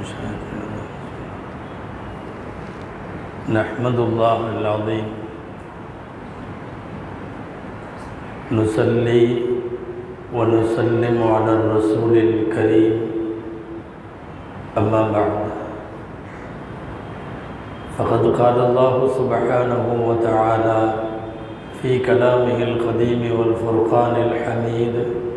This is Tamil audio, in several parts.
نحمد الله العظيم نصلي ونسلم على الرسول الكريم أما بعد فقد قال الله سبحانه وتعالى في كلامه القديم والفرقان الحميد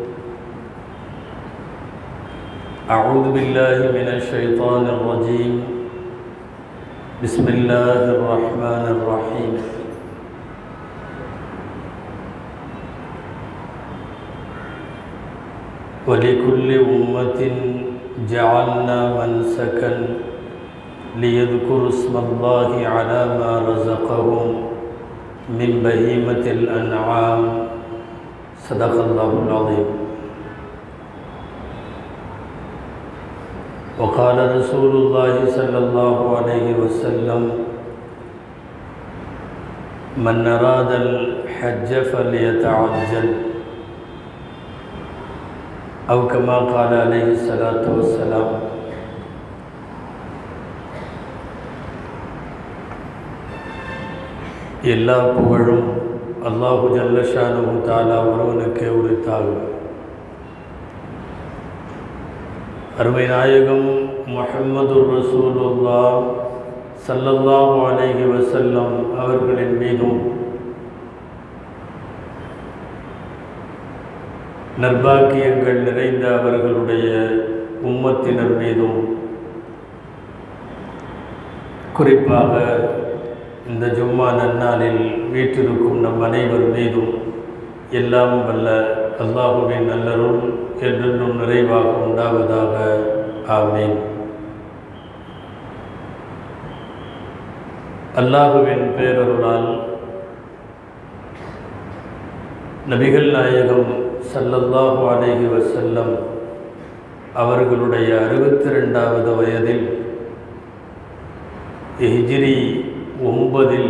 أعوذ بالله من الشيطان الرجيم بسم الله الرحمن الرحيم ولكل أمة جعلنا منسكا ليذكروا اسم الله على ما رزقهم من بهيمة الأنعام صدق الله العظيم وقال رسول الله صلى الله عليه وسلم من أراد الحج فليتعجل أو كما قال عليه الصلاة والسلام எல்லா புகழும் அல்லாஹு ஜல்லஷானு தாலா ஒருவனுக்கே உரித்தாகும் அருமை நாயகம் முஹம்மது ரசூலுல்லா சல்லல்லாஹு அலைஹி வசல்லம் அவர்களின் மீதும் நர்பாக்கியங்கள் நிறைந்த அவர்களுடைய உம்மத்தினர் மீதும் குறிப்பாக இந்த ஜும்மா நன்னாளில் வீற்றிருக்கும் நம் அனைவர் மீதும் எல்லாம் வல்ல அல்லாஹுவின் நல்லருள் என்றென்றும் நிறைவாக உண்டாவதாக ஆமீன் அல்லாஹுவின் பேரருளால் நபிகள் நாயகம் சல்லல்லாஹு அலைஹி வசல்லம் அவர்களுடைய அறுபத்தி ரெண்டாவது வயதில் ஹிஜ்ரி ஒன்பதில்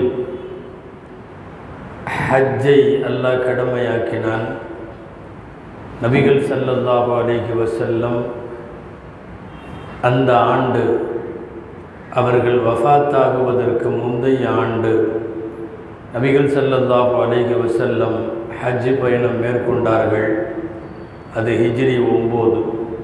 ஹஜ்ஜை அல்லாஹ் கடமையாக்கினான் நபிகள் சல்லல்லாஹு அலைஹி வசல்லம் அந்த ஆண்டு அவர்கள் வஃத்தாகுவதற்கு முந்தைய ஆண்டு நபிகள் சல்லல்லாஹு அலைஹி வசல்லம் ஹஜ் பயணம் மேற்கொண்டார்கள் அது ஹிஜ்ரி ஒம்பது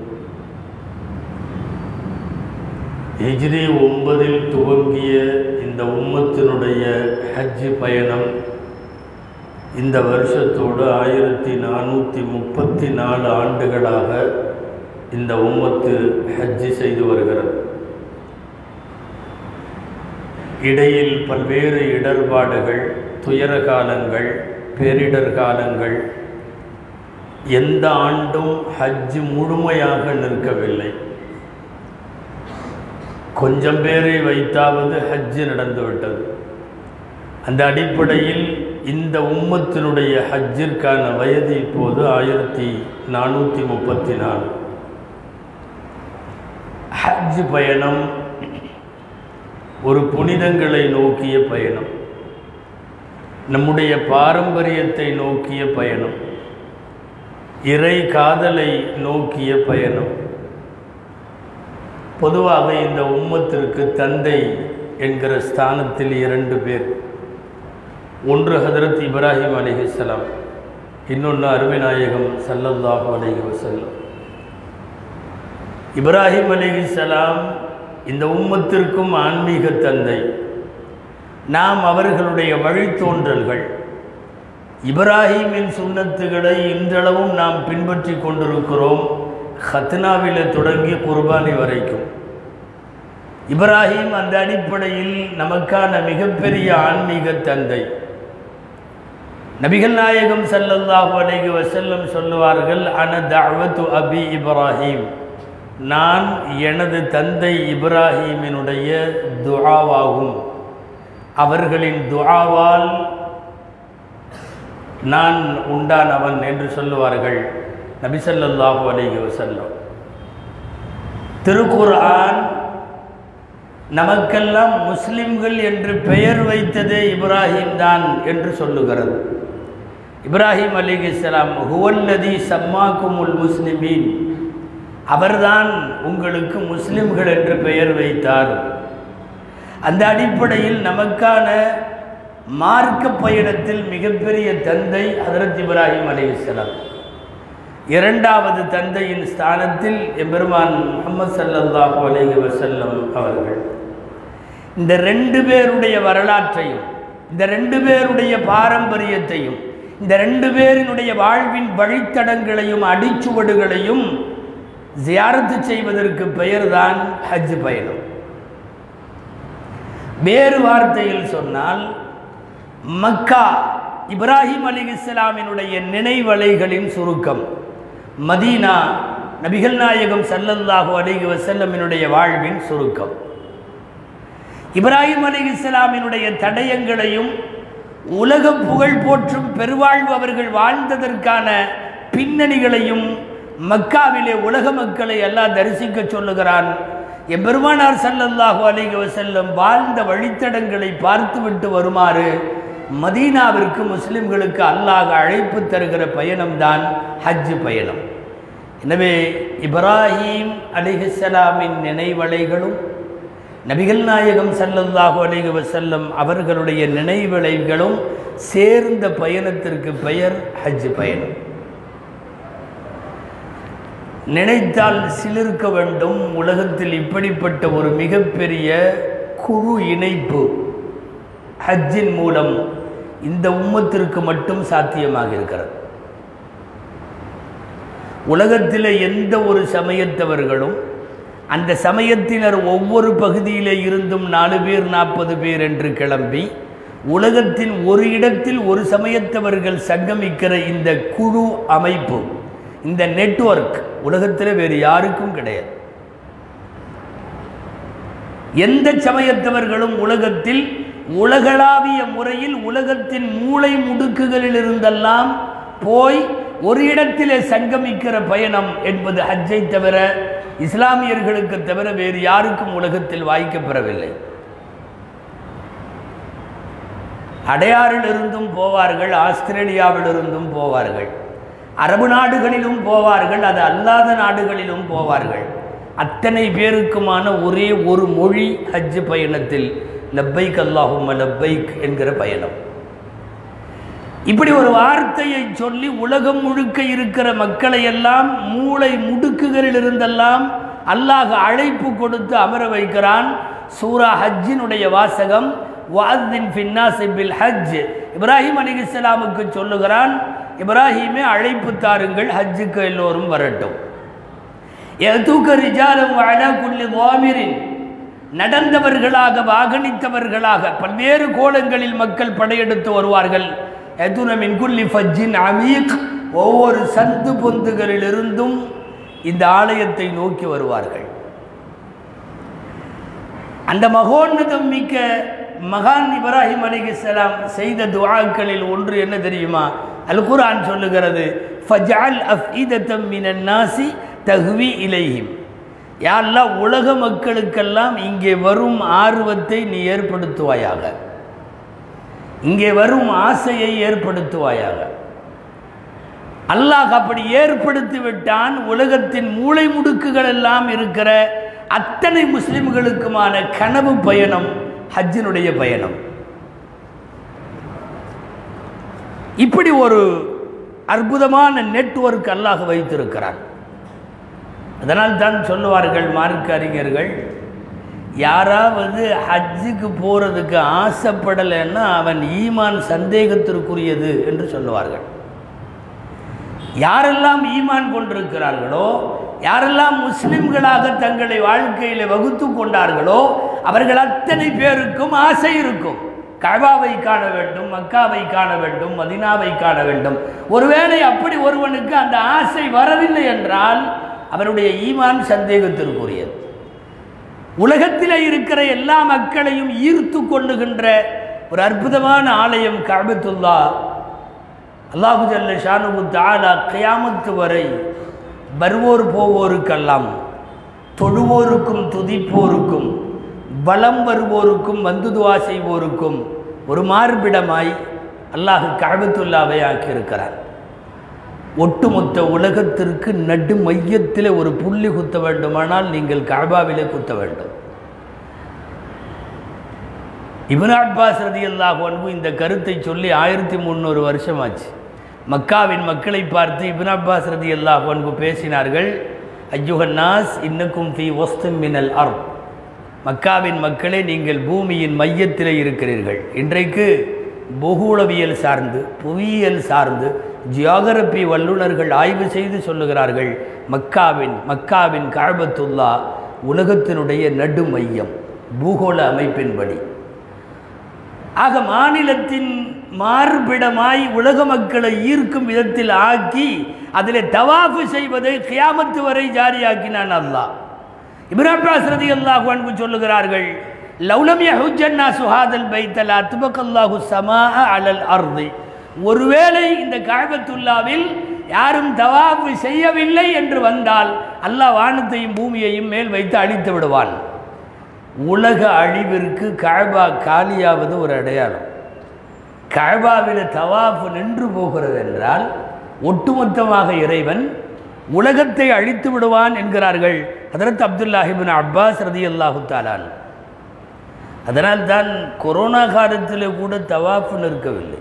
ஹிஜ்ரி ஒன்பதில் துவங்கிய இந்த உம்மத்தினுடைய ஹஜ் பயணம் இந்த வருஷத்தோடு ஆயிரத்தி நானூற்றி முப்பத்தி நாலு ஆண்டுகளாக இந்த உம்மத்து ஹஜ்ஜி செய்து வருகிறது இடையில் பல்வேறு இடர்பாடுகள் துயர காலங்கள் பேரிடர் காலங்கள் எந்த ஆண்டும் ஹஜ் முழுமையாக நிற்கவில்லை கொஞ்சம் பேரை வைத்தாவது ஹஜ்ஜு நடந்துவிட்டது அந்த அடிப்படையில் இந்த உம்மத்தினுடைய ஹஜ்ஜிற்கான வயது இப்போது ஆயிரத்தி நானூற்றி முப்பத்தி நாலு ஹஜ் பயணம் ஒரு புனிதங்களை நோக்கிய பயணம் நம்முடைய பாரம்பரியத்தை நோக்கிய பயணம் இறை காதலை நோக்கிய பயணம் பொதுவாக இந்த உம்மத்திற்கு தந்தை என்கிற ஸ்தானத்தில் இரண்டு பேர் ஒன்று ஹதரத் இப்ராஹிம் அலிஹிஸ்லாம் இன்னொன்று அருமைநாயகம் சல்லல்லாஹு அலிஹி வசல்லம் இப்ராஹிம் அலிஹிஸ்லாம் இந்த உம்மத்திற்கும் ஆன்மீக தந்தை நாம் அவர்களுடைய வழித்தோன்றல்கள் இப்ராஹிமின் சுண்ணத்துகளை இன்றளவும் நாம் பின்பற்றி கொண்டிருக்கிறோம் ஹத்னாவில் தொடங்கி குர்பானி வரைக்கும் இப்ராஹிம் அந்த அடிப்படையில் நமக்கான மிகப்பெரிய ஆன்மீக தந்தை நபிகள் நாயகம் சல்லல்லாஹு அலைஹி வசல்லம் சொல்லுவார்கள் அன தஅவத்து அபி இப்ராஹிம் நான் எனது தந்தை இப்ராஹீமினுடைய துஆவாகும் அவர்களின் துஆவால் நான் உண்டானவன் என்று சொல்லுவார்கள் நபிசல்லாஹு அலைஹி வசல்லம் திருக்குர்ஆன் நமக்கெல்லாம் முஸ்லிம்கள் என்று பெயர் வைத்ததே இப்ராஹிம் தான் என்று சொல்லுகிறது இப்ராஹிம் அலிகிஸ்லாம் ஹுவல்லதி சம்மாக்குமுல் முஸ்லிமீன் அவர்தான் உங்களுக்கு முஸ்லிம்கள் என்று பெயர் வைத்தார் அந்த அடிப்படையில் நமக்கான மார்க்க பயணத்தில் மிகப்பெரிய தந்தை ஹதரத் இப்ராஹிம் அலைஹிஸ்ஸலாம் இரண்டாவது தந்தையின் ஸ்தானத்தில் எம்பெருமான் முகமது ஸல்லல்லாஹு அலைஹி வஸல்லம் அவர்கள் இந்த ரெண்டு பேருடைய வரலாற்றையும் இந்த ரெண்டு பேருடைய பாரம்பரியத்தையும் இந்த ரெண்டு பேரினுடைய வாழ்வின் வழித்தடங்களையும் அடிச்சுவடுகளையும் ஜியாரத்து செய்வதற்கு பெயர்தான் ஹஜ் பயணம் வேறு வார்த்தையில் சொன்னால் மக்கா இப்ராஹிம் அலி இஸ்லாமினுடைய நினைவலைகளின் சுருக்கம் மதீனா நபிகள் நாயகம் சல்லல்லாஹு அலைஹி வஸல்லமினுடைய வாழ்வின் சுருக்கம் இப்ராஹிம் அலி இஸ்லாமினுடைய தடயங்களையும் உலக புகழ் போற்றும் பெருவாழ்வு அவர்கள் வாழ்ந்ததற்கான பின்னணிகளையும் மக்காவிலே உலக மக்களை எல்லாம் தரிசிக்க சொல்லுகிறான் எம்பெருமானார் சல்லல்லாஹு அலைஹி வஸல்லம் வாழ்ந்த வழித்தடங்களை பார்த்துவிட்டு வருமாறு மதீனாவிற்கு முஸ்லிம்களுக்கு அல்லாஹ் அழைப்பு தருகிற பயணம்தான் ஹஜ் பயணம் எனவே இப்ராஹீம் அலிஹிஸ்ஸலாமின் நினைவலைகளும் நபிகள் நாயகம் சல்லல்லாஹு அலைஹி வஸல்லம் அவர்களுடைய நினைவலைகளும் சேர்ந்த பயணத்திற்கு பெயர் ஹஜ் பயணம் நினைத்தால் சிலிர்க்க வேண்டும் உலகத்தில் இப்படிப்பட்ட ஒரு மிகப்பெரிய குழு இணைப்பு ஹஜ்ஜின் மூலம் இந்த உம்மத்திற்கு மட்டும் சாத்தியமாக இருக்கிறது உலகத்தில் எந்த ஒரு சமயத்தவர்களும் அந்த சமயத்தினர் ஒவ்வொரு பகுதியிலே இருந்தும் நாலு பேர் நாற்பது பேர் என்று கிளம்பி உலகத்தின் ஒரு இடத்தில் ஒரு சமயத்தவர்கள் சங்கமிக்கிற இந்த குழு அமைப்பு இந்த நெட்வொர்க் உலகத்தில் வேறு யாருக்கும் கிடையாது எந்த சமயத்தவர்களும் உலகத்தில் உலகளாவிய முறையில் உலகத்தின் மூளை முடுக்குகளில் இருந்தெல்லாம் போய் ஒரு இடத்திலே சங்கமிக்கிற பயணம் என்பது ஹஜ்ஜை தவிர இஸ்லாமியர்களுக்கு தவிர வேறு யாருக்கும் உலகத்தில் வாய்க்கப்பெறவில்லை அடையாறில் இருந்தும் போவார்கள் ஆஸ்திரேலியாவில் இருந்தும் போவார்கள் அரபு நாடுகளிலும் போவார்கள் அது அல்லாத நாடுகளிலும் போவார்கள் அத்தனை பேருக்குமான ஒரே ஒரு மொழி ஹஜ் பயணத்தில் லப்பைக் அல்லாஹும் லப்பைக் என்கிற பயணம் இப்படி ஒரு வார்த்தையை சொல்லி உலகம் முழுக்க இருக்கிற மக்களை எல்லாம் மூளை முடுக்குகளில் இருந்தெல்லாம் அல்லாஹ் அழைப்பு கொடுத்து அமர வைக்கிறான் சூரா ஹஜ்ஜினுடைய வாசகம் வாத்தின் ஃபின்னாசி பில் ஹஜ் இப்ராஹிம் அலிகிஸ்லாமுக்கு சொல்லுகிறான் இப்ராஹிமே அழைப்பு தாருங்கள் ஹஜ்ஜுக்கு எல்லோரும் வரட்டும் எதூக்க ரிஜாலும் அழ குள்ளி வாமிரின் நடந்தவர்களாக வாகனித்தவர்களாக பல்வேறு கோலங்களில் மக்கள் படையெடுத்து வருவார்கள் எதுன மின்குல்லி ஃபஜ்ஜின் அமீக் ஒவ்வொரு சந்து பொந்துகளிலிருந்தும் இந்த ஆலயத்தை நோக்கி வருவார்கள் அந்த மகோன்னதம் மிக்க மகான் இப்ராஹிம் அலிகலாம் செய்த துவாக்களில் ஒன்று என்ன தெரியுமா அல் குர்ஆன் சொல்லுகிறது ஃபஜால் அஃஇதத்தம் மினன் நாசி தகுவி இலைஹிம் யாரெல்லாம் உலக மக்களுக்கெல்லாம் இங்கே வரும் ஆர்வத்தை நீ ஏற்படுத்துவாயாக இங்கே வரும் ஆசையை ஏற்படுத்துவாயாக அல்லாஹ் அப்படி ஏற்படுத்தி விட்டான் உலகத்தின் மூளை முடுக்குகள் எல்லாம் இருக்கிற அத்தனை முஸ்லிம்களுக்குமான கனவு பயணம் ஹஜ்ஜினுடைய பயணம் இப்படி ஒரு அற்புதமான நெட்வொர்க் அல்லாஹ் வைத்திருக்கிறான் அதனால் தான் சொல்லுவார்கள் மார்க்க அறிஞர்கள் யாராவது ஹஜ்ஜுக்கு போகிறதுக்கு ஆசைப்படலைன்னா அவன் ஈமான் சந்தேகத்திற்குரியது என்று சொல்லுவார்கள் யாரெல்லாம் ஈமான் கொண்டிருக்கிறார்களோ யாரெல்லாம் முஸ்லிம்களாக தங்களை வாழ்க்கையில் வகுத்து கொண்டார்களோ அவர்கள் அத்தனை பேருக்கும் ஆசை இருக்கும் கபாவை காண வேண்டும் மக்காவை காண வேண்டும் மதினாவை காண வேண்டும் ஒருவேளை அப்படி ஒருவனுக்கு அந்த ஆசை வரவில்லை என்றால் அவருடைய ஈமான் சந்தேகத்திற்குரியது உலகத்தில் இருக்கிற எல்லா மக்களையும் ஈர்த்து கொள்ளுகின்ற ஒரு அற்புதமான ஆலயம் கபத்துல்லா அல்லாஹு ஜல்ல ஷானு தாலா கியாமத்து வரை வருவோர் போவோருக்கெல்லாம் தொழுவோருக்கும் துதிப்போருக்கும் பலம் வருவோருக்கும் வந்து துவா செய்வோருக்கும் ஒரு மார்பிடமாய் அல்லாஹ் கபத்துல்லாவை ஆக்கியிருக்கிறார் ஒட்டுமொத்த உலகத்திற்கு நடு மையத்தில் ஒரு புள்ளி குத்த வேண்டுமானால் நீங்கள் காபாவிலே குத்த வேண்டும் இப்னு அப்பாஸ் ரதியல்லாஹு அன்ஹு இந்த கருத்தை சொல்லி ஆயிரத்தி முந்நூறு வருஷமாச்சு மக்காவின் மக்களை பார்த்து இப்னு அப்பாஸ் ரதியல்லாஹு அன்ஹு பேசினார்கள் ஐயுகன்னாஸ் இன்னக்கும் ஃபி வஸ்தும் மினல் அர் மக்காவின் மக்களே நீங்கள் பூமியின் மையத்திலே இருக்கிறீர்கள் இன்றைக்கு பூகோளவியல் சார்ந்து புவியியல் சார்ந்து ஜியாகிரபி வல்லுநர்கள் ஆய்வு செய்து சொல்லுகிறார்கள் மக்காவின் மக்காவின் காபத்துல்லா உலகத்தினுடைய நடு மையம் பூகோள அமைப்பின்படி ஆக மாநிலத்தின் மார்பிடமாய் உலக மக்களை ஈர்க்கும் விதத்தில் ஆக்கி அதில் தவாஃபு செய்வதை கியாமத்து வரை ஜாரியாக்கினான் அல்லாஹ் இப்ராஹிம் ரதி அல்லாஹ் அன்பு சொல்லுகிறார்கள் லௌலம் யஹுஜன்னா சுஹாதல் பைத்தல் அத்துபக்கல்லாஹு சமா அலல் அர்தி ஒருவேளை இந்த காபத்துல்லாவில் யாரும் தவாஃபு செய்யவில்லை என்று வந்தால் அல்லாஹ் வானத்தையும் பூமியையும் மேல் வைத்து அழித்து விடுவான் உலக அழிவிற்கு கழபா காலியாவது ஒரு அடையாளம் கழபாவில் தவாஃபு நின்று போகிறது என்றால் ஒட்டுமொத்தமாக இறைவன் உலகத்தை அழித்து விடுவான் என்கிறார்கள் ஹதரத் அப்துல்லாஹிபின் அப்பாஸ் ரதி அல்லாஹு தாலான் அதனால் தான் கொரோனா காலத்தில் கூட தவாஃபு நிற்கவில்லை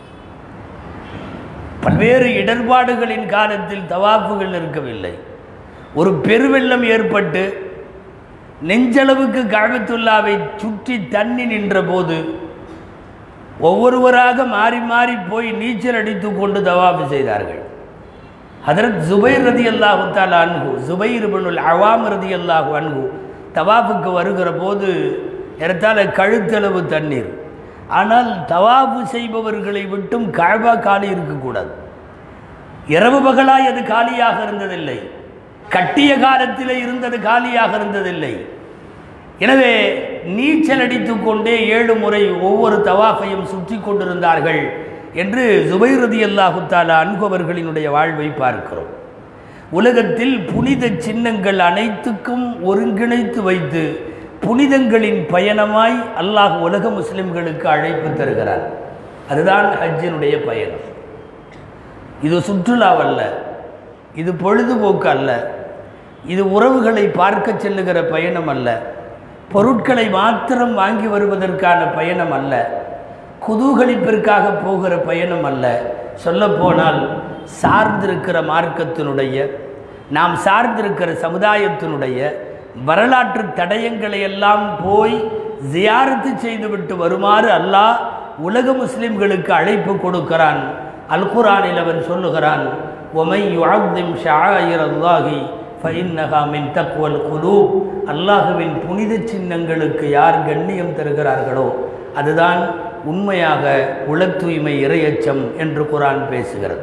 பல்வேறு இடர்பாடுகளின் காலத்தில் தவாஃபுகள் நிற்கவில்லை ஒரு பெருவெள்ளம் ஏற்பட்டு நெஞ்சளவுக்கு காபத்துல்லாவை சுற்றி தண்ணி நின்ற போது ஒவ்வொருவராக மாறி மாறி போய் நீச்சல் அடித்து கொண்டு தவாஃபு செய்தார்கள் ஹதரத் ஜுபைர் ரதி அல்லாஹு தாலா அன்ஹு ஜுபைர் பனுல் அவாம் ரதி அல்லாஹு அன்ஹு தவாஃபுக்கு வருகிற போது ஏறத்தாழ கழுத்தளவு தண்ணீர் ஆனால் தவாஃபு செய்பவர்களை விட்டும் காழ்பா காலி இருக்கக்கூடாது இரவு பகலாய் அது காலியாக இருந்ததில்லை கட்டிய காலத்தில் இருந்தது காலியாக இருந்ததில்லை எனவே நீச்சல் அடித்து கொண்டே ஏழு முறை ஒவ்வொரு தவாஃபையும் சுற்றி கொண்டிருந்தார்கள் என்று ஜுபைரதி அல்லாஹு தாலா அன்பவர்களினுடைய வாழ்வை பார்க்கிறோம் உலகத்தில் புனித சின்னங்கள் அனைத்துக்கும் ஒருங்கிணைத்து வைத்து புனிதங்களின் பயணமாய் அல்லாஹ் உலக முஸ்லிம்களுக்கு அழைப்பு தருகிறார் அதுதான் ஹஜ்ஜினுடைய பயணம் இது சுற்றுலாவல்ல இது பொழுதுபோக்கு அல்ல இது உறவுகளை பார்க்க செல்லுகிற பயணம் அல்ல பொருட்களை மாத்திரம் வாங்கி வருவதற்கான பயணம் அல்ல குதூகலிப்பிற்காக போகிற பயணம் அல்ல சொல்லப்போனால் சார்ந்திருக்கிற மார்க்கத்தினுடைய நாம் சார்ந்திருக்கிற சமுதாயத்தினுடைய வரலாற்று தடயங்களை எல்லாம் போய் ஜியாரத்து செய்துவிட்டு வருமாறு அல்லாஹ் உலக முஸ்லிம்களுக்கு அழைப்பு கொடுக்கிறான் அல் குரானில் அவன் சொல்லுகிறான் ஒமை யுஅத்திம் ஷாயிர் அல்லாஹி ஃபைன்னஹா மின் தக்வல் குலூ அல்லாஹுவின் புனித சின்னங்களுக்கு யார் கண்ணியம் தருகிறார்களோ அதுதான் உண்மையாக உள தூய்மை இரையச்சம் என்று குரான் பேசுகிறது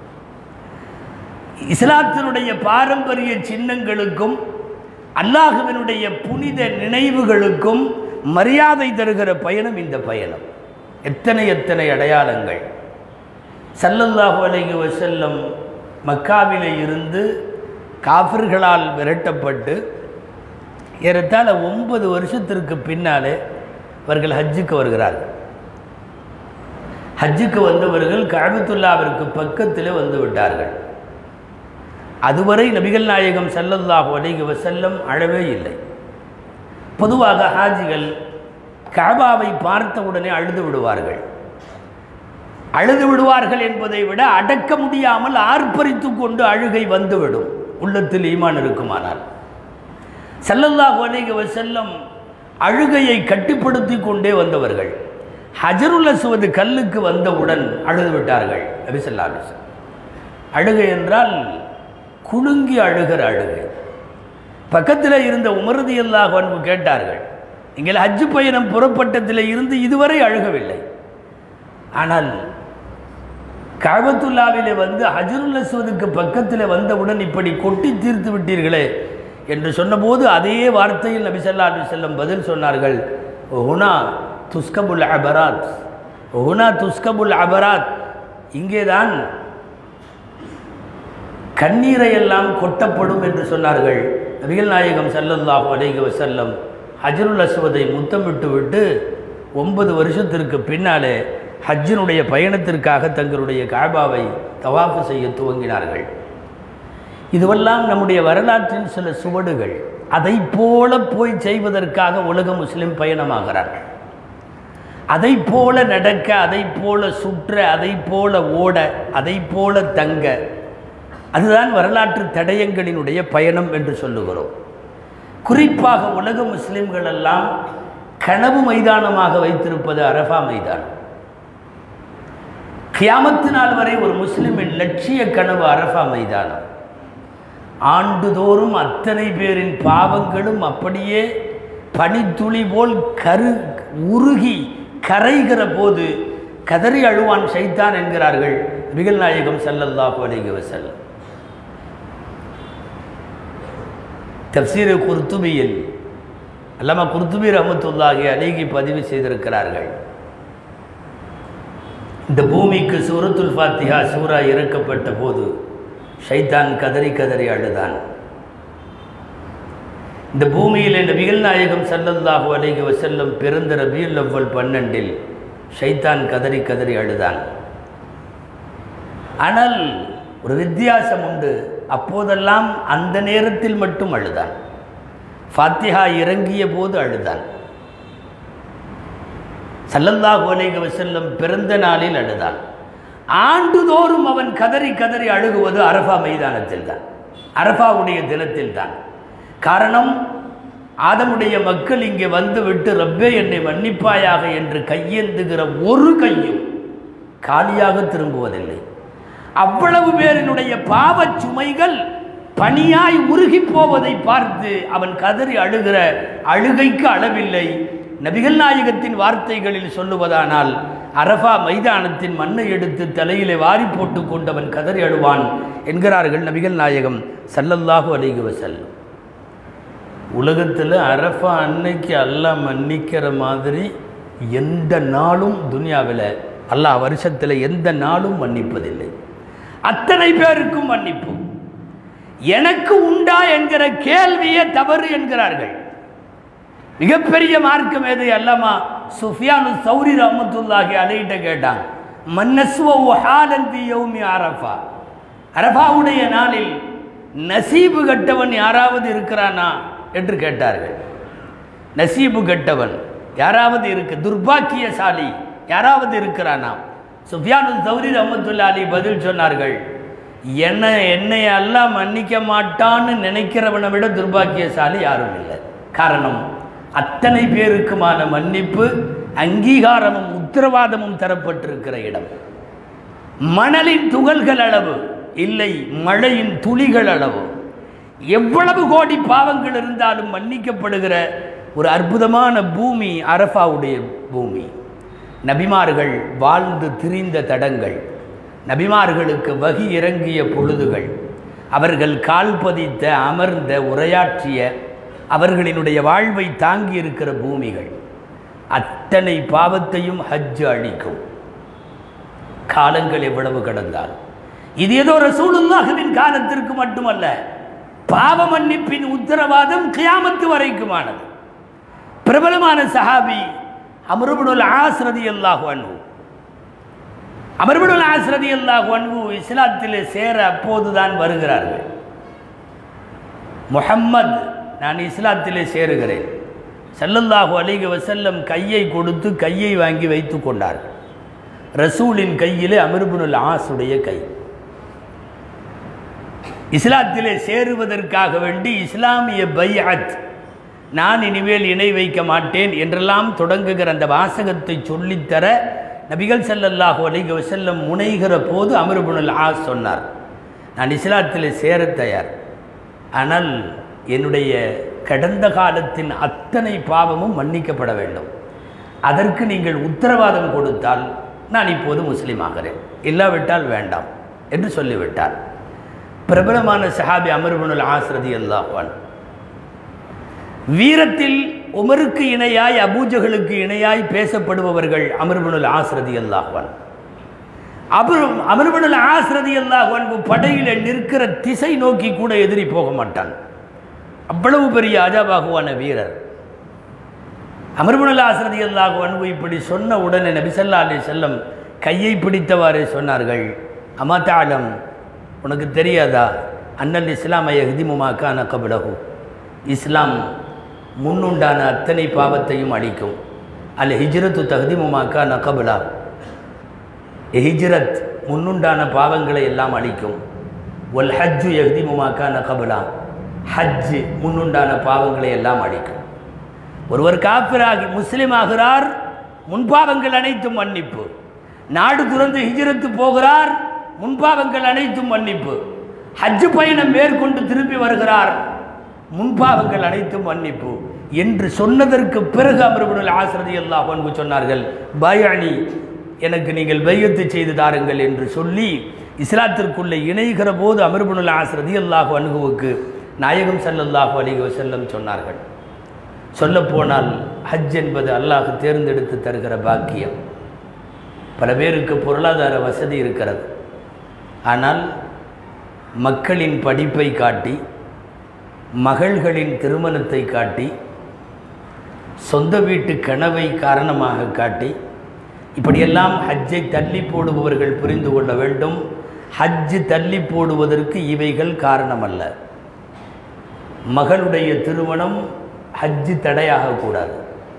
இஸ்லாத்தினுடைய பாரம்பரிய சின்னங்களுக்கும் அல்லாஹுவினுடைய புனித நினைவுகளுக்கும் மரியாதை தருகிற பயணம் இந்த பயணம் எத்தனை எத்தனை அடையாளங்கள் சல்லல்லாஹு அலைஹி வஸல்லம் மக்காவிலே இருந்து காஃபிர்களால் விரட்டப்பட்டு ஏறத்தாழ ஒன்பது வருஷத்திற்கு பின்னாலே அவர்கள் ஹஜ்ஜுக்கு வருகிறார்கள் ஹஜ்ஜுக்கு வந்தவர்கள் கழபத்துல்லாவிற்கு பக்கத்தில் வந்து விட்டார்கள் அதுவரை நபிகள் நாயகம் ஸல்லல்லாஹு அலைஹி வஸல்லம் அழவே இல்லை பொதுவாக ஹாஜிகள் கஅபாவை பார்த்தவுடனே அழுது விடுவார்கள் அழுது விடுவார்கள் என்பதை விட அடக்க முடியாமல் ஆர்ப்பரித்து கொண்டு அழுகை வந்துவிடும் உள்ளத்தில் ஈமான் இருக்குமானால் ஸல்லல்லாஹு அலைஹி வஸல்லம் அழுகையை கட்டுப்படுத்தி கொண்டே வந்தவர்கள் ஹஜருல் அஸ்வது கல்லுக்கு வந்தவுடன் அழுது விட்டார்கள் நபி ஸல்லல்லாஹு அலைஹி வஸல்லம் அழுகை என்றால் குலுங்கி அழுகிற அழுகை பக்கத்தில் இருந்த உமரதி அல்லாஹ் அன்பு கேட்டார்கள் நீங்கள் ஹஜ்ஜு பயணம் புறப்பட்டதில் இருந்து இதுவரை அழுகவில்லை ஆனால் காபத்துல்லாவிலே வந்து ஹஜருல் அஸ்வதுக்கு பக்கத்தில் வந்தவுடன் இப்படி கொட்டி தீர்த்து விட்டீர்களே என்று சொன்னபோது அதே வார்த்தையில் நபி ஸல்லல்லாஹு அலைஹி வஸல்லம் பதில் சொன்னார்கள் ஹுனா துஸ்கபுல் அபராத் ஹுனா துஸ்கபுல் அபராத் இங்கேதான் கண்ணீரை எல்லாம் கொட்டப்படும் என்று சொன்னார்கள் நபிகள் நாயகம் ஸல்லல்லாஹு அலைஹி வஸல்லம் ஹஜ்ருல் அஸ்வதை முத்தமிட்டு விட்டு ஒன்பது வருஷத்திற்கு பின்னாலே ஹஜ்ஜினுடைய பயணத்திற்காக தங்களுடைய காபாவை தவாஃபு செய்ய துவங்கினார்கள் இதுவெல்லாம் நம்முடைய வரலாற்றின் சில சுவடுகள் அதை போல போய் செய்வதற்காக உலக முஸ்லிம் பயணமாகிறார்கள் அதை போல நடக்க அதை போல சுற்ற அதை போல ஓட அதை போல தங்க அதுதான் வரலாற்று தடயங்களினுடைய பயணம் என்று சொல்லுகிறோம் குறிப்பாக உலக முஸ்லிம்கள் எல்லாம் கனவு மைதானமாக வைத்திருப்பது அரஃபா மைதானம் கியாமத்து நாள் வரை ஒரு முஸ்லிமின் லட்சிய கனவு அரஃபா மைதானம் ஆண்டுதோறும் அத்தனை பேரின் பாவங்களும் அப்படியே பனித்துளி போல் கரு உருகி கரைகிற போது கதறி அழுவான் சைத்தான் என்கிறார்கள் நபிகள் நாயகம் ஸல்லல்லாஹு அலைஹி வஸல்லம் தப்சீர் குர்துபியில் அல்லாம குர்துபி ரஹமத்துல்லாஹி அலைஹி பதிவு செய்திருக்கிறார்கள் இந்த பூமிக்கு சூரத்துல் ஃபாத்திஹா சூரா இறக்கப்பட்ட போது ஷைத்தான் கதறி கதறி அழுதான் இந்த பூமியில் நபிகள் நாயகம் ஸல்லல்லாஹு அலைஹி வஸல்லம் பிறந்த ரபியுல் அவ்வல் பன்னெண்டில் ஷைத்தான் கதறி கதறி அழுதான் ஆனால் ஒரு வித்தியாசம் உண்டு அப்போதெல்லாம் அந்த நேரத்தில் மட்டும் அழுதான் ஃபாத்திஹா இறங்கிய போது அழுதான் சல்லல்லாஹு அலைஹி வஸல்லம் பிறந்த நாளில் அழுதான் ஆண்டுதோறும் அவன் கதறி கதறி அழுகுவது அரஃபா மைதானத்தில் தான் அரஃபாவுடைய தினத்தில் தான் காரணம் ஆதமுடைய மக்கள் இங்கே வந்துவிட்டு ரப்பே என்னை மன்னிப்பாயாக என்று கையேந்துகிற ஒரு கையும் காலியாக திரும்புவதில்லை அவ்வளவு பேரினுடைய பாவச் சுமைகள் பனியாய் உருகி போவதை பார்த்து அவன் கதறி அழுகிற அழுகைக்கு அளவில்லை நபிகள் நாயகத்தின் வார்த்தைகளில் சொல்லுவதானால் அரஃபா மைதானத்தின் மண்ணை எடுத்து தலையிலே வாரி போட்டு கொண்டவன் கதறி அழுவான் என்கிறார்கள் நபிகள் நாயகம் சல்லல்லாஹு அலைஹி வஸல்லம் உலகத்தில் அரஃபா அன்னைக்கு அல்லாஹ் மன்னிக்கிற மாதிரி எந்த நாளும் துனியாவில் அல்லாஹ் வருஷத்தில் எந்த நாளும் மன்னிப்பதில்லை அத்தனை பேருக்கும் மன்னிப்பு எனக்கு உண்டா என்கிற கேள்வியே தவறு என்கிறார்கள் மிகப்பெரிய மார்க்கம் எது அல்லாமா சுஃபியானு சௌரி ரஹமத்துல்லாஹி அலைகிட்ட கேட்டான் மன்னஸ்வ ஹாலன் பி யௌமி அரஃபா அரஃபாவுடைய நாளில் நசீபு கட்டவன் யாராவது இருக்கிறானா என்று கேட்டார்கள் நசீபு கட்டவன் யாராவது இருக்கு துர்பாக்கியசாலி யாராவது இருக்கிறானா சுஃபியானு சௌரி ரஹமத்துல்லா அலி பதில் சொன்னார்கள் என்ன என்னை எல்லாம் மன்னிக்க மாட்டான்னு நினைக்கிறவனை விட துர்பாக்கியசாலி யாரும் இல்லை காரணம் அத்தனை பேருக்குமான மன்னிப்பு அங்கீகாரமும் உத்தரவாதமும் தரப்பட்டிருக்கிற இடம் மணலின் துகள்கள் அளவு இல்லை மழையின் துளிகள் அளவு எவ்வளவு கோடி பாவங்கள் இருந்தாலும் மன்னிக்கப்படுகிற ஒரு அற்புதமான பூமி அரஃபாவுடைய பூமி நபிமார்கள் வாழ்ந்து திரிந்த தடங்கள் நபிமார்களுக்கு வகி இறங்கிய பொழுதுகள் அவர்கள் கால் பதித்த அமர்ந்த உரையாற்றிய அவர்களினுடைய வாழ்வை தாங்கி இருக்கிற பூமிகள் அத்தனை பாவத்தையும் ஹஜ் அழிக்கும் காலங்கள் எவ்வளவு கடந்தால் இது ஏதோ ரசூலுல்லாஹுவின் காலத்திற்கு மட்டுமல்ல பாவ மன்னிப்பின் உத்தரவாதம் கியாமத்து வரைக்குமானது பிரபலமான சஹாபி அமருபுல் ஆஸ்ரதி அல்லாஹு அன்பு அமர்புல் ஆஸ்ரதி அல்லாஹு அன்பு இஸ்லாத்திலே சேர அப்போதுதான் வருகிறார்கள் முஹம்மத் நான் இஸ்லாத்திலே சேருகிறேன் சல்லல்லாஹு அலைஹி வஸல்லம் கையை கொடுத்து கையை வாங்கி வைத்து கொண்டார்கள் ரசூலின் கையிலே அமிர்புனுல் ஆசுடைய கை இஸ்லாத்திலே சேருவதற்காக வேண்டி இஸ்லாமிய பைஅத் நான் இனிமேல் இணை வைக்க மாட்டேன் என்றெல்லாம் தொடங்குகிற அந்த வாசகத்தை சொல்லித்தர நபிகள் ஸல்லல்லாஹு அலைஹி வஸல்லம் முனைகிற போது அமிர்புனுல் ஆஸ் சொன்னார் நான் இஸ்லாத்திலே சேர தயார் ஆனால் என்னுடைய கடந்த காலத்தின் அத்தனை பாவமும் மன்னிக்கப்பட வேண்டும் அதற்கு நீங்கள் உத்தரவாதம் கொடுத்தால் நான் இப்போது முஸ்லீம் ஆகிறேன் இல்லாவிட்டால் வேண்டாம் என்று சொல்லிவிட்டார் பிரபலமான சஹாபி அமர்பனுல் ஆஸ்ரதி அல்லாஹான் வீரத்தில் உமருக்கு இணையாய் அபூஜகளுக்கு இணையாய் பேசப்படுபவர்கள் அமர்பனுல் ஆஸ்ரதி அல்லாஹான் அபர் அமர்பனுல் ஆஸ்ரதி அல்லாஹான் படையில் நிற்கிற திசை நோக்கி கூட எதிரி போக மாட்டான் அவ்வளவு பெரிய அஜாபாகுவான வீரர் அமர்புனல் ஆசிரதி அல்லாஹ் அன்பு இப்படி சொன்ன உடனே நபிசல்லா அலி செல்லம் கையை பிடித்தவாறே சொன்னார்கள் அமதாலம் உனக்கு தெரியாதா அன்னல் இஸ்லாமை எஹ்திமுமாக்கான கபிலகு இஸ்லாம் முன்னுண்டான அத்தனை பாவத்தையும் அளிக்கும் அல் ஹிஜ்ரத்து தகுதிமுமாக்கா நகபுலா ஹிஜ்ரத் முன்னுண்டான பாவங்களை எல்லாம் அளிக்கும் ஒல் ஹஜ்ஜு எஹ்திமுமாக்கா நகபுலா ஹஜ் முன்னுண்டான பாவங்களை எல்லாம் அளிக்கும் ஒருவர் காப்பிராகி முஸ்லிம் ஆகிறார் முன்பாவங்கள் அனைத்தும் மன்னிப்பு நாடு துறந்து ஹிஜ்ரத்து போகிறார் முன்பாவங்கள் அனைத்தும் மன்னிப்பு ஹஜ் பயணம் மேற்கொண்டு திரும்பி வருகிறார் முன்பாவங்கள் அனைத்தும் மன்னிப்பு என்று சொன்னதற்கு பிறகு அமர்வுகள் ஆசிரதி அல்லாஹ் பண்பு சொன்னார்கள் பயானி எனக்கு நீங்கள் பையத்து செய்து தாருங்கள் என்று சொல்லி இஸ்லாத்திற்குள்ளே இணைகிற போது அமர்புல் ஆசிரதி அல்லாஹ் அணுகுவுக்கு நாயகம் ஸல்லல்லாஹு அலைஹி வஸல்லம் சொன்னார்கள் சொல்லப்போனால் ஹஜ் என்பது அல்லாஹ் தேர்ந்தெடுத்து தருகிற பாக்கியம் பல பேருக்கு பொருளாதார வசதி இருக்கிறது ஆனால் மக்களின் படிப்பை காட்டி மகள்களின் திருமணத்தை காட்டி சொந்த வீட்டு கனவை காரணமாக காட்டி இப்படியெல்லாம் ஹஜ்ஜை தள்ளி போடுபவர்கள் புரிந்து கொள்ள வேண்டும் ஹஜ் தள்ளி போடுவதற்கு இவைகள் காரணமல்ல மகளுடைய திருமணம் ஹஜ்ஜு தடையாகக்கூடாது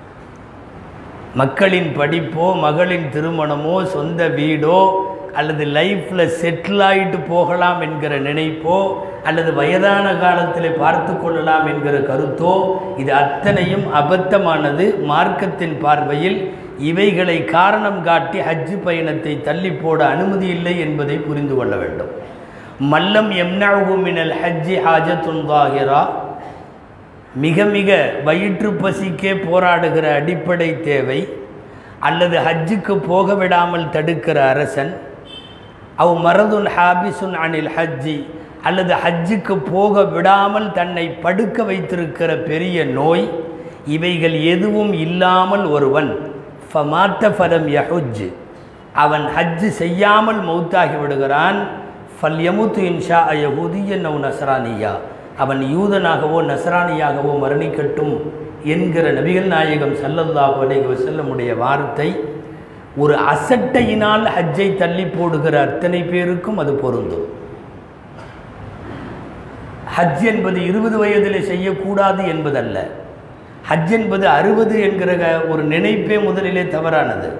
மக்களின் படிப்போ மகளின் திருமணமோ சொந்த வீடோ அல்லது லைஃப்பில் செட்டில் ஆகிட்டு போகலாம் என்கிற நினைப்போ அல்லது வயதான காலத்தில் பார்த்து கொள்ளலாம் என்கிற கருத்தோ இது அத்தனையும் அபத்தமானது மார்க்கத்தின் பார்வையில் இவைகளை காரணம் காட்டி ஹஜ்ஜு பயணத்தை தள்ளி போட அனுமதி இல்லை என்பதை புரிந்து கொள்ள வேண்டும் மல்லம் எம்னாஹு மினல் ஹஜ்ஜி ஹாஜத்துன் தாகிரா மிக மிக வயிற்று பசிக்கே போராடுகிற அடிப்படை தேவை அல்லது ஹஜ்ஜுக்கு போக விடாமல் தடுக்கிற அரசன் அவ் மரதுன் ஹாபிசுன் அனில் ஹஜ்ஜி அல்லது ஹஜ்ஜுக்கு போக விடாமல் தன்னை படுக்க வைத்திருக்கிற பெரிய நோய் இவைகள் எதுவும் இல்லாமல் ஒருவன் ஃபமாத்த ஃபலம் யஹுஜ் அவன் ஹஜ்ஜு செய்யாமல் மௌத்தாகி விடுகிறான் ஃபல் யமுத்து இன்ஷா யஹூதியன் நவ் நசரானியா அவன் யூதனாகவோ நசரானியாகவோ மரணிக்கட்டும் என்கிற நபிகள் நாயகம் ஸல்லல்லாஹு அலைஹி வஸல்லமுடைய வார்த்தை ஒரு அசட்டையினால் ஹஜ்ஜை தள்ளி போடுகிற அத்தனை பேருக்கும் அது பொருந்தும் ஹஜ் என்பது இருபது வயதில் செய்யக்கூடாது என்பதல்ல ஹஜ் என்பது அறுபது என்கிற ஒரு நினைப்பே முதலிலே தவறானது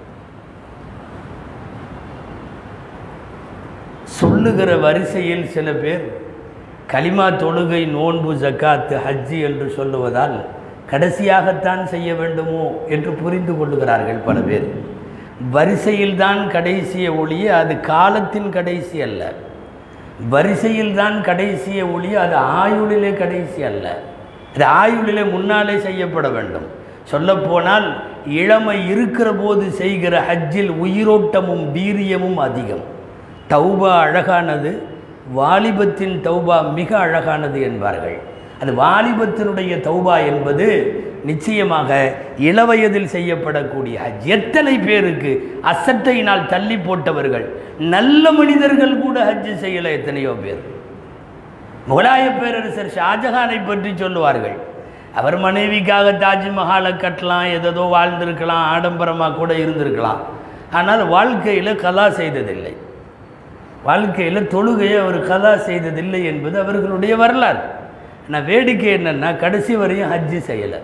சொல்லுகிற வரிசையில் சில பேர் கலிமா தொழுகை நோன்பு ஜக்காத்து ஹஜ்ஜி என்று சொல்லுவதால் கடைசியாகத்தான் செய்ய வேண்டுமோ என்று புரிந்து கொள்ளுகிறார்கள் பல பேர் வரிசையில்தான் கடைசிய ஒளிய அது காலத்தின் கடைசி அல்ல வரிசையில்தான் கடைசிய ஒளிய அது ஆயுளிலே கடைசி அல்ல அது ஆயுளிலே முன்னாலே செய்யப்பட வேண்டும் சொல்லப்போனால் இளமை இருக்கிற போது செய்கிற ஹஜ்ஜில் உயிரோட்டமும் வீரியமும் அதிகம் தௌபா அழகானது வாலிபத்தின் தௌபா மிக அழகானது என்பார்கள் அது வாலிபத்தினுடைய தௌபா என்பது நிச்சயமாக இளவயதில் செய்யப்படக்கூடிய ஹஜ் எத்தனை பேருக்கு அசட்டையினால் தள்ளி போட்டவர்கள் நல்ல மனிதர்கள் கூட ஹஜ் செய்யல எத்தனையோ பேர் முகலாய பேரரசர் ஷாஜஹானை பற்றி சொல்லுவார்கள் அவர் மனைவிக்காக தாஜ்மஹாலை கட்டலாம் எதோ வாழ்ந்திருக்கலாம் ஆடம்பரமாக கூட இருந்திருக்கலாம் ஆனால் வாழ்க்கையில் கலா செய்ததில்லை வாழ்க்கையில் தொழுகையை அவர் கலா செய்ததில்லை என்பது அவர்களுடைய வரலாறு ஆனால் வேடிக்கை என்னென்னா கடைசி வரையும் ஹஜ்ஜு செய்யலை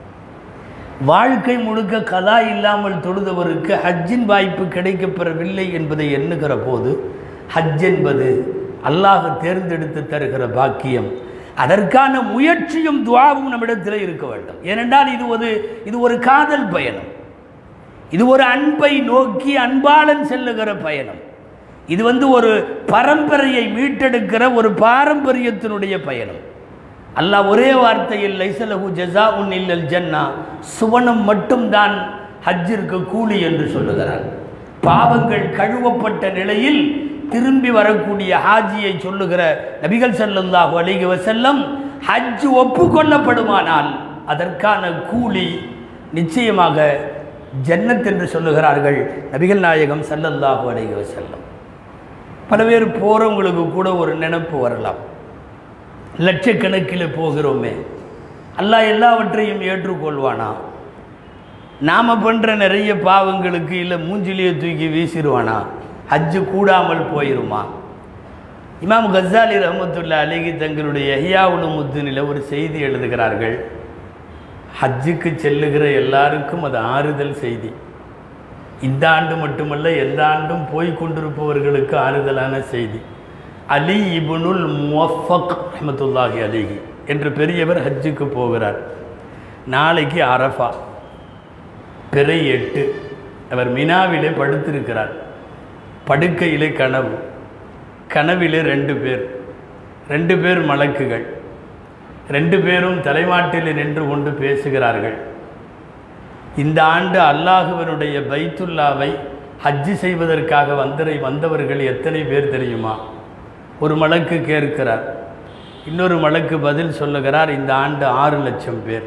வாழ்க்கை முழுக்க கலா இல்லாமல் தொழுதவருக்கு ஹஜ்ஜின் வாய்ப்பு கிடைக்கப்பெறவில்லை என்பதை எண்ணுகிற போது ஹஜ் என்பது அல்லாஹ் தேர்ந்தெடுத்து தருகிற பாக்கியம் அதற்கான முயற்சியும் துவாவும் நம்மிடத்தில் இருக்க வேண்டும் ஏனென்றால் இது ஒரு இது ஒரு காதல் பயணம் இது ஒரு அன்பை நோக்கி அன்பாளன் செல்லுகிற பயணம் இது வந்து ஒரு பரம்பரையை மீட்டெடுக்கிற ஒரு பாரம்பரியத்தினுடைய பயணம் அல்லாஹ் ஒரே வார்த்தையில் லைசலஹு ஜஸா உன் இல்லல் ஜன்னா சுவனம் மட்டும்தான் ஹஜ்ஜிற்கு கூலி என்று சொல்லுகிறார் பாவங்கள் கழுவப்பட்ட நிலையில் திரும்பி வரக்கூடிய ஹாஜியை சொல்லுகிற நபிகள் ஸல்லல்லாஹு அலைஹி வஸல்லம் ஹஜ் ஒப்புக்கொள்ளப்படுமானால் அதற்கான கூலி நிச்சயமாக ஜன்னத் என்று சொல்லுகிறார்கள் நபிகள் நாயகம் ஸல்லல்லாஹு அலைஹி வஸல்லம் பல பேர் போகிறவங்களுக்கு கூட ஒரு நினைப்பு வரலாம் லட்சக்கணக்கில் போகிறோமே அல்லாஹ் எல்லாவற்றையும் ஏற்றுக்கொள்வானா நாம் பண்ணுற நிறைய பாவங்களுக்கு இல்லை மூஞ்சிலேயே தூக்கி வீசிடுவானா ஹஜ்ஜு கூடாமல் போயிருமா இமாம் கசாலி ரஹமத்துல்லா அலிகி தங்களுடைய எஹியாவுலு முத்துனில் ஒரு செய்தி எழுதுகிறார்கள் ஹஜ்ஜுக்கு செல்லுகிற எல்லாருக்கும் அது ஆறுதல் செய்தி இந்த ஆண்டு மட்டுமல்ல எந்த ஆண்டும் போய் கொண்டிருப்பவர்களுக்கு ஆறுதலான செய்தி அலி இபுனுல் முவஃபக் ரஹமத்துல்லாஹி அலிஹி என்று பெரியவர் ஹஜ்ஜுக்கு போகிறார் நாளைக்கு அரஃபா பிறை எட்டு அவர் மினாவிலே படுத்திருக்கிறார் படுக்கையிலே கனவு கனவிலே ரெண்டு பேர் ரெண்டு பேர் மலக்குகள் ரெண்டு பேரும் தலைமாட்டில் நின்று கொண்டு பேசுகிறார்கள் இந்த ஆண்டு அல்லாஹுவனுடைய பைத்துல்லாவை ஹஜ்ஜு செய்வதற்காக வந்தரை வந்தவர்கள் எத்தனை பேர் தெரியுமா ஒரு மலக்கு கேட்கிறார் இன்னொரு மலக்கு பதில் சொல்லுகிறார் இந்த ஆண்டு ஆறு லட்சம் பேர்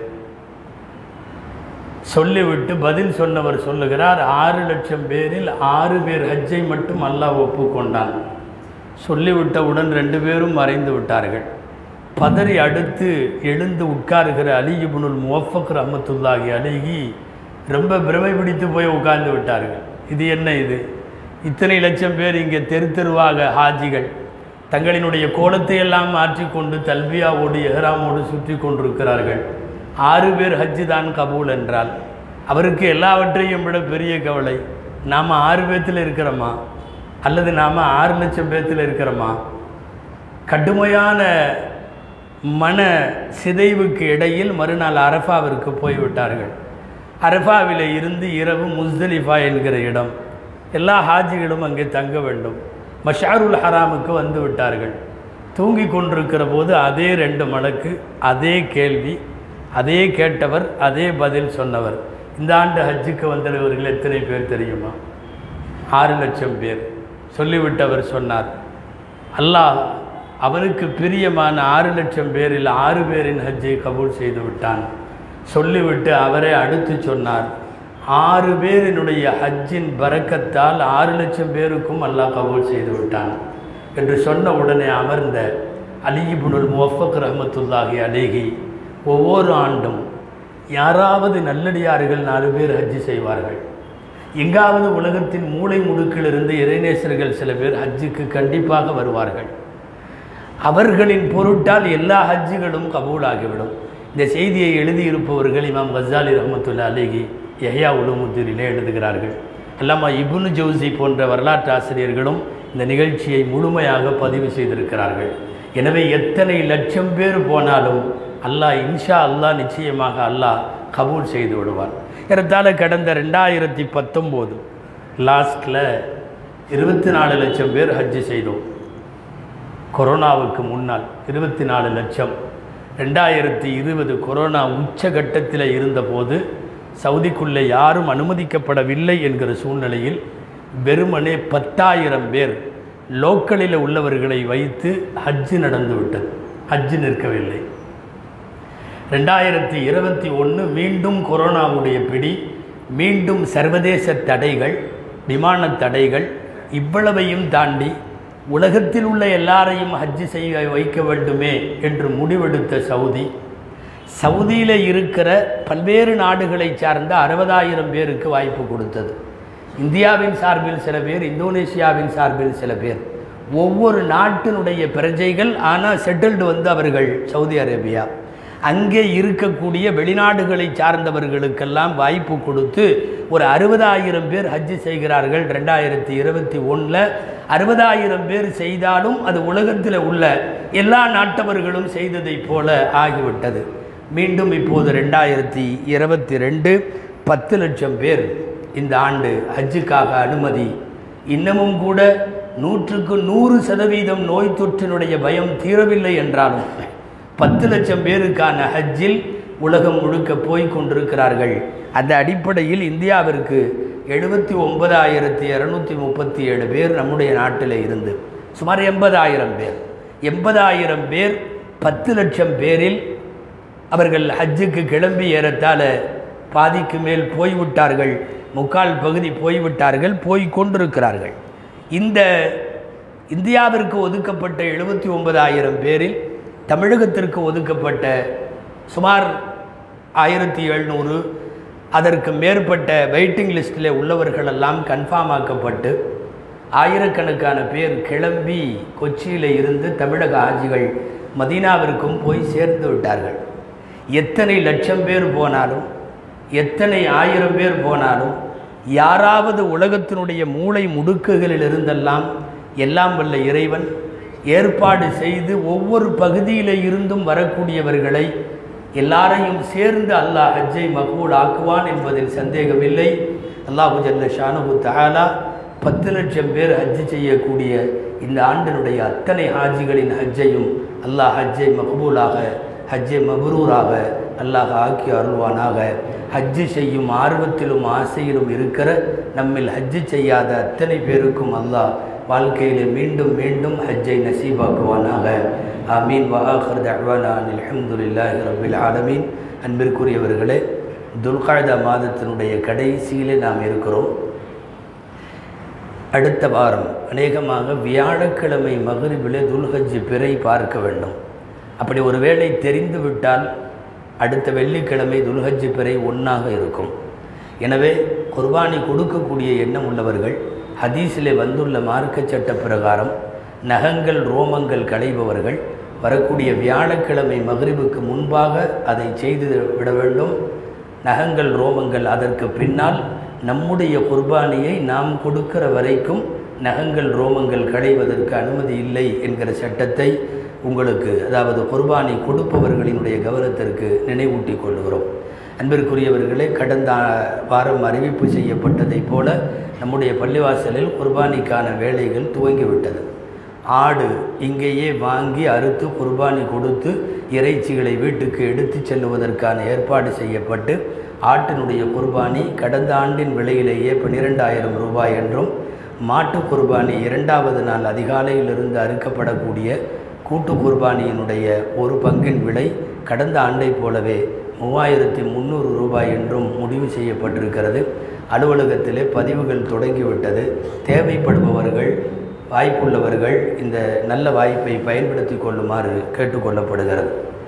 சொல்லிவிட்டு பதில் சொன்னவர் சொல்லுகிறார் ஆறு லட்சம் பேரில் ஆறு பேர் ஹஜ்ஜை மட்டும் அல்லாஹ் ஒப்புக்கொண்டான் சொல்லிவிட்டவுடன் ரெண்டு பேரும் மறைந்து விட்டார்கள் பதறி அடுத்து எழுந்து உட்காருகிற அலி இப்னுல் முவஃபக் ரஹமத்துல்லாஹி அலிகி ரொம்ப பிரமை பிடித்து போய் உட்கார்ந்து விட்டார்கள் இது என்ன இது இத்தனை லட்சம் பேர் இங்கே தெரு தெருவாக ஹாஜிகள் தங்களினுடைய கோலத்தை எல்லாம் மாற்றிக்கொண்டு தல்பியாவோடு எஹ்ராமோடு சுற்றி கொண்டிருக்கிறார்கள் ஆறு பேர் ஹஜ்ஜு தான் கபூல் என்றால் அவருக்கு எல்லாவற்றையும் விட பெரிய கவலை நாம் ஆறு பேர்த்தில் இருக்கிறோமா அல்லது நாம் ஆறு லட்சம் பேர்த்தில் இருக்கிறோமா கடுமையான மன சிதைவுக்கு இடையில் மறுநாள் அரஃபாவிற்கு போய்விட்டார்கள் அரஃபாவில் இருந்து இரவு முஸ்தலிஃபா என்கிற இடம் எல்லா ஹாஜிகளும் அங்கே தங்க வேண்டும் மஷாருல் ஹராமுக்கு வந்து விட்டார்கள் தூங்கி கொண்டிருக்கிற போது அதே ரெண்டு மடக்கு அதே கேள்வி அதே கேட்டவர் அதே பதில் சொன்னவர் இந்த ஆண்டு ஹஜ்ஜுக்கு வந்தவர்கள் எத்தனை பேர் தெரியுமா ஆறு லட்சம் பேர் சொல்லிவிட்டவர் சொன்னார் அல்லாஹ் அவனுக்கு பிரியமான ஆறு லட்சம் பேரில் ஆறு பேரின் ஹஜ்ஜை கபூல் செய்து விட்டான் சொல்லிவிட்டு அவரே அடுத்து சொன்னார் ஆறு பேரினுடைய ஹஜ்ஜின் பறக்கத்தால் ஆறு லட்சம் பேருக்கும் அல்லாஹ் கபூல் செய்து விட்டான் என்று சொன்ன உடனே அமர்ந்த அலிபுனுல் முவஃபக் ரஹமத்துல்லாஹி அலேஹி ஒவ்வொரு ஆண்டும் யாராவது நல்லடியார்கள் நாலு பேர் ஹஜ்ஜி செய்வார்கள் எங்காவது உலகத்தின் மூளை முடுக்கிலிருந்து இறைநேசர்கள் சில பேர் ஹஜ்ஜுக்கு கண்டிப்பாக வருவார்கள் அவர்களின் பொருட்டால் எல்லா ஹஜ்ஜுகளும் கபூலாகிவிடும் இந்த செய்தியை எழுதியிருப்பவர்கள் இமாம் கசாலி ரஹமத்துல்லா அலிகி யஹ்யா உலுமுத்தூரிலே எழுதுகிறார்கள் அல்லாமா இபுனு ஜவுசி போன்ற வரலாற்று ஆசிரியர்களும் இந்த நிகழ்ச்சியை முழுமையாக பதிவு செய்திருக்கிறார்கள் எனவே எத்தனை லட்சம் பேர் போனாலும் அல்லாஹ் இன்ஷா அல்லாஹ் நிச்சயமாக அல்லாஹ் கபூல் செய்து விடுவார் ஏறத்தாழ கடந்த ரெண்டாயிரத்தி பத்தொம்போது லாஸ்ட்டில் இருபத்தி நாலு லட்சம் பேர் ஹஜ்ஜு செய்தோம் கொரோனாவுக்கு முன்னால் இருபத்தி நாலு லட்சம் ரெண்டாயிரத்தி இருபது கொரோனா உச்சகட்டத்தில் இருந்தபோது சவுதிக்குள்ளே யாரும் அனுமதிக்கப்படவில்லை என்கிற சூழ்நிலையில் வெறுமனே பத்தாயிரம் பேர் லோக்கலில் உள்ளவர்களை வைத்து ஹஜ்ஜு நடந்து விட்டது ஹஜ்ஜு நிற்கவில்லை ரெண்டாயிரத்தி இருபத்தி ஒன்று மீண்டும் கொரோனாவுடைய பிடி மீண்டும் சர்வதேச தடைகள் விமான தடைகள் இவ்வளவையும் தாண்டி உலகத்தில் உள்ள எல்லாரையும் ஹஜ்ஜு செய்ய வைக்க வேண்டுமே என்று முடிவெடுத்த சவுதி சவுதியில் இருக்கிற பல்வேறு நாடுகளை சார்ந்த அறுபதாயிரம் பேருக்கு வாய்ப்பு கொடுத்தது இந்தியாவின் சார்பில் சில பேர் இந்தோனேசியாவின் சார்பில் சில பேர் ஒவ்வொரு நாட்டினுடைய பிரஜைகள் ஆனால் செட்டில்டு வந்து அவர்கள் சவுதி அரேபியா அங்கே இருக்கக்கூடிய வெளிநாடுகளை சார்ந்தவர்களுக்கெல்லாம் வாய்ப்பு கொடுத்து ஒரு அறுபதாயிரம் பேர் ஹஜ்ஜு செய்கிறார்கள் ரெண்டாயிரத்தி இருபத்தி ஒன்றில் அறுபதாயிரம் பேர் செய்தாலும் அது உலகத்தில் உள்ள எல்லா நாட்டவர்களும் செய்ததைப் போல ஆகிவிட்டது மீண்டும் இப்போது ரெண்டாயிரத்தி இருபத்தி ரெண்டு பத்து லட்சம் பேர் இந்த ஆண்டு ஹஜ்ஜுக்காக அனுமதி இன்னமும் கூட நூற்றுக்கு நூறு சதவீதம் நோய் தொற்றினுடைய பயம் தீரவில்லை என்றாலும் பத்து லட்சம் பேருக்கான ஹஜ்ஜில் உலகம் முழுக்க போய் கொண்டிருக்கிறார்கள் அந்த அடிப்படையில் இந்தியாவிற்கு எழுபத்தி ஒன்பதாயிரத்தி இரநூத்தி முப்பத்தி ஏழு பேர் நம்முடைய நாட்டில் இருந்து சுமார் எண்பதாயிரம் பேர் எண்பதாயிரம் பேர் பத்து லட்சம் பேரில் அவர்கள் ஹஜ்ஜுக்கு கிளம்பி ஏறத்தாழ பாதிக்கு மேல் போய்விட்டார்கள் முக்கால் பகுதி போய்விட்டார்கள் போய் கொண்டிருக்கிறார்கள் இந்த இந்தியாவிற்கு ஒதுக்கப்பட்ட எழுபத்தி ஒன்பதாயிரம் பேரில் தமிழகத்திற்கு ஒதுக்கப்பட்ட சுமார் ஆயிரத்தி எழுநூறு அதற்கு மேற்பட்ட வெயிட்டிங் லிஸ்ட்டில் உள்ளவர்களெல்லாம் கன்ஃபார்ம் ஆக்கப்பட்டு ஆயிரக்கணக்கான பேர் கிளம்பி கொச்சியில் இருந்து தமிழக ஆட்சிகள் மதீனாவிற்கும் போய் சேர்ந்து விட்டார்கள் எத்தனை லட்சம் பேர் போனாலும் எத்தனை ஆயிரம் பேர் போனாலும் யாராவது உலகத்தினுடைய மூளை முடுக்குகளில் இருந்தெல்லாம் எல்லாம் வல்ல இறைவன் ஏற்பாடு செய்து ஒவ்வொரு பகுதியில் இருந்தும் வரக்கூடியவர்களை எல்லாரையும் சேர்ந்து அல்லாஹ் ஹஜ்ஜை மகூல் ஆக்குவான் என்பதில் சந்தேகமில்லை அல்லாஹு ஜல்ல ஷானு தஆலா பத்து லட்சம் பேர் ஹஜ்ஜு செய்யக்கூடிய இந்த ஆண்டினுடைய அத்தனை ஹாஜிகளின் ஹஜ்ஜையும் அல்லாஹ் ஹஜ்ஜை மகபூலாக ஹஜ்ஜை மபரூராக அல்லாஹ் ஆக்கி அருள்வானாக ஹஜ்ஜு செய்யும் ஆர்வத்திலும் ஆசையிலும் இருக்கிற நம்மில் ஹஜ்ஜு செய்யாத அத்தனை பேருக்கும் அல்லாஹ் வாழ்க்கையிலே மீண்டும் மீண்டும் ஹஜ்ஜை நசீபாக்குவானாக ஆமீன் வஹாஹர் தஹ்வானான் அல்ஹம்துலில்லாஹி ரபில் ஆலமீன் அன்பிற்குரியவர்களே துல்காய்தா மாதத்தினுடைய கடைசியிலே நாம் இருக்கிறோம் அடுத்த வாரம் அநேகமாக வியாழக்கிழமை மகரிபிலே துல்ஹஜ் பிறை பார்க்க வேண்டும் அப்படி ஒருவேளை தெரிந்து விட்டால் அடுத்த வெள்ளிக்கிழமை துல்ஹஜ் பிறை ஒன்றாக இருக்கும் எனவே குர்பானி கொடுக்கக்கூடிய எண்ணம் உள்ளவர்கள் ஹதீஸிலே வந்துள்ள மார்க்க சட்ட பிரகாரம் நகங்கள் ரோமங்கள் களைபவர்கள் வரக்கூடிய வியாழக்கிழமை மகரிபுக்கு முன்பாக அதை செய்து விட வேண்டும் நகங்கள் ரோமங்கள் அதற்கு பின்னால் நம்முடைய குர்பானியை நாம் கொடுக்கிற வரைக்கும் நகங்கள் ரோமங்கள் களைவதற்கு அனுமதி இல்லை என்கிற சட்டத்தை உங்களுக்கு அதாவது குர்பானி கொடுப்பவர்களினுடைய கவனத்திற்கு நினைவூட்டி கொள்கிறோம் அன்பிற்குரியவர்களே கடந்த வாரம் அறிவிப்பு செய்யப்பட்டதைப் போல நம்முடைய பள்ளிவாசலில் குர்பானிக்கான வேலைகள் துவங்கிவிட்டது ஆடு இங்கேயே வாங்கி அறுத்து குர்பானி கொடுத்து இறைச்சிகளை வீட்டுக்கு எடுத்து செல்லுவதற்கான ஏற்பாடு செய்யப்பட்டு ஆட்டினுடைய குர்பானி கடந்த ஆண்டின் விலையிலேயே பன்னிரெண்டாயிரம் ரூபாய் என்றும் மாட்டு குர்பானி இரண்டாவது நாள் அதிகாலையிலிருந்து அறுக்கப்படக்கூடிய கூட்டு குர்பானியினுடைய ஒரு பங்கின் விலை கடந்த ஆண்டைப் போலவே மூவாயிரத்தி முந்நூறு ரூபாய் என்றும் முடிவு செய்யப்பட்டிருக்கிறது அலுவலகத்திலே பதிவுகள் தொடங்கிவிட்டது தேவைப்படுபவர்கள் வாய்ப்புள்ளவர்கள் இந்த நல்ல வாய்ப்பை பயன்படுத்தி கொள்ளுமாறு கேட்டுக்கொள்ளப்படுகிறது